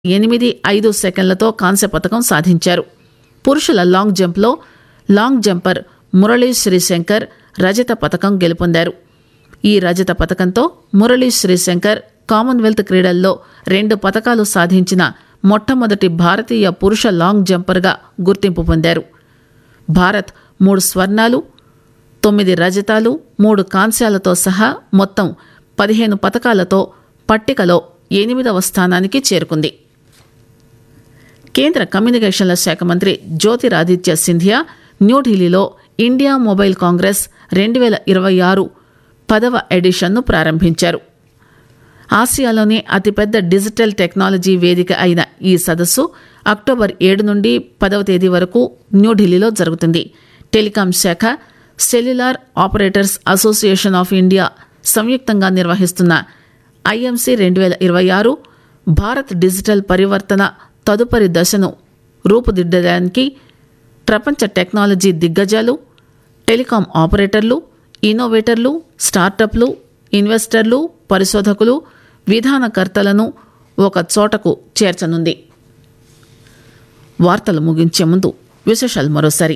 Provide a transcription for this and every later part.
ఎనిమిది ఐదు సెకండ్లతో కాంస్య పథకం సాధించారు పురుషుల లాంగ్ జంప్లో లాంగ్ జంపర్ మురళీ శ్రీశంకర్ రజత పథకం గెలుపొందారు ఈ రజత పథకంతో మురళీ శ్రీశంకర్ కామన్వెల్త్ క్రీడల్లో రెండు పథకాలు సాధించిన మొట్టమొదటి భారతీయ పురుష లాంగ్ జంపర్గా గుర్తింపు పొందారు భారత్ మూడు స్వర్ణాలు తొమ్మిది రజతాలు మూడు కాంస్యాలతో సహా మొత్తం పదిహేను పథకాలతో పట్టికలో ఎనిమిదవ స్థానానికి చేరుకుంది కేంద్ర కమ్యూనికేషన్ల శాఖ మంత్రి జ్యోతిరాదిత్య సింధియా న్యూఢిల్లీలో ఇండియా మొబైల్ కాంగ్రెస్ రెండు వేల ఇరవై ఆరు పదవ ఎడిషన్ను ప్రారంభించారు ఆసియాలోనే అతిపెద్ద డిజిటల్ టెక్నాలజీ వేదిక అయిన ఈ సదస్సు అక్టోబర్ ఏడు నుండి పదవ తేదీ వరకు న్యూఢిల్లీలో జరుగుతుంది టెలికాం శాఖ cellular operators association of India సంయుక్తంగా నిర్వహిస్తున్న ఐఎంసీ రెండు వేల ఇరవై ఆరు భారత్ డిజిటల్ పరివర్తన తదుపరి దశను రూపుదిద్దడానికి ప్రపంచ టెక్నాలజీ దిగ్గజాలు టెలికాం ఆపరేటర్లు ఇన్నోవేటర్లు స్టార్టప్లు ఇన్వెస్టర్లు పరిశోధకులు విధానకర్తలను ఒక చోటకు చేర్చనుంది వార్తలు ముగించే ముందు విశేషాలు మరోసారి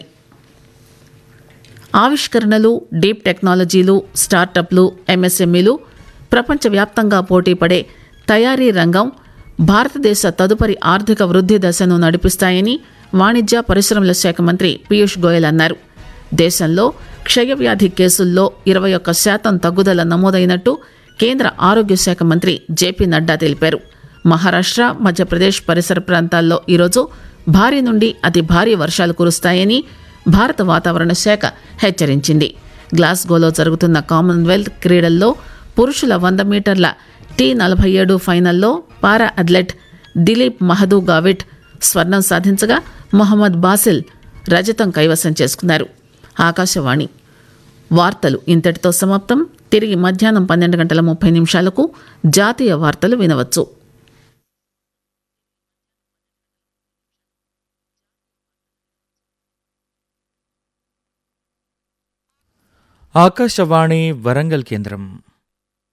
ఆవిష్కరణలు డీప్ టెక్నాలజీలు స్టార్టప్లు ఎంఎస్ఎంఈలు ప్రపంచవ్యాప్తంగా పోటీపడే తయారీ రంగం భారతదేశ తదుపరి ఆర్థిక వృద్ధి దశను నడిపిస్తాయని వాణిజ్య పరిశ్రమల శాఖ మంత్రి పీయూష్ గోయల్ అన్నారు దేశంలో క్షయవ్యాధి కేసుల్లో ఇరవై ఒక్క శాతం తగ్గుదల నమోదైనట్టు కేంద్ర ఆరోగ్య శాఖ మంత్రి జేపీ నడ్డా తెలిపారు మహారాష్ట్ర మధ్యప్రదేశ్ పరిసర ప్రాంతాల్లో ఈరోజు భారీ నుండి అతి భారీ వర్షాలు కురుస్తాయని భారత వాతావరణ శాఖ హెచ్చరించింది గ్లాస్గోలో జరుగుతున్న కామన్వెల్త్ క్రీడల్లో పురుషుల వంద మీటర్ల టీ నలభై ఏడు ఫైనల్లో పారా అథ్లెట్ దిలీప్ మహదూ గావిట్ స్వర్ణం సాధించగా మొహమ్మద్ బాసిల్ రజతం కైవసం చేసుకున్నారు ఆకాశవాణి వార్తలు ఇంతటితో సమాప్తం తిరిగి మధ్యాహ్నం పన్నెండు గంటల ముప్పై నిమిషాలకు జాతీయ వార్తలు వినవచ్చు ఆకాశవాణి వరంగల్ కేంద్రం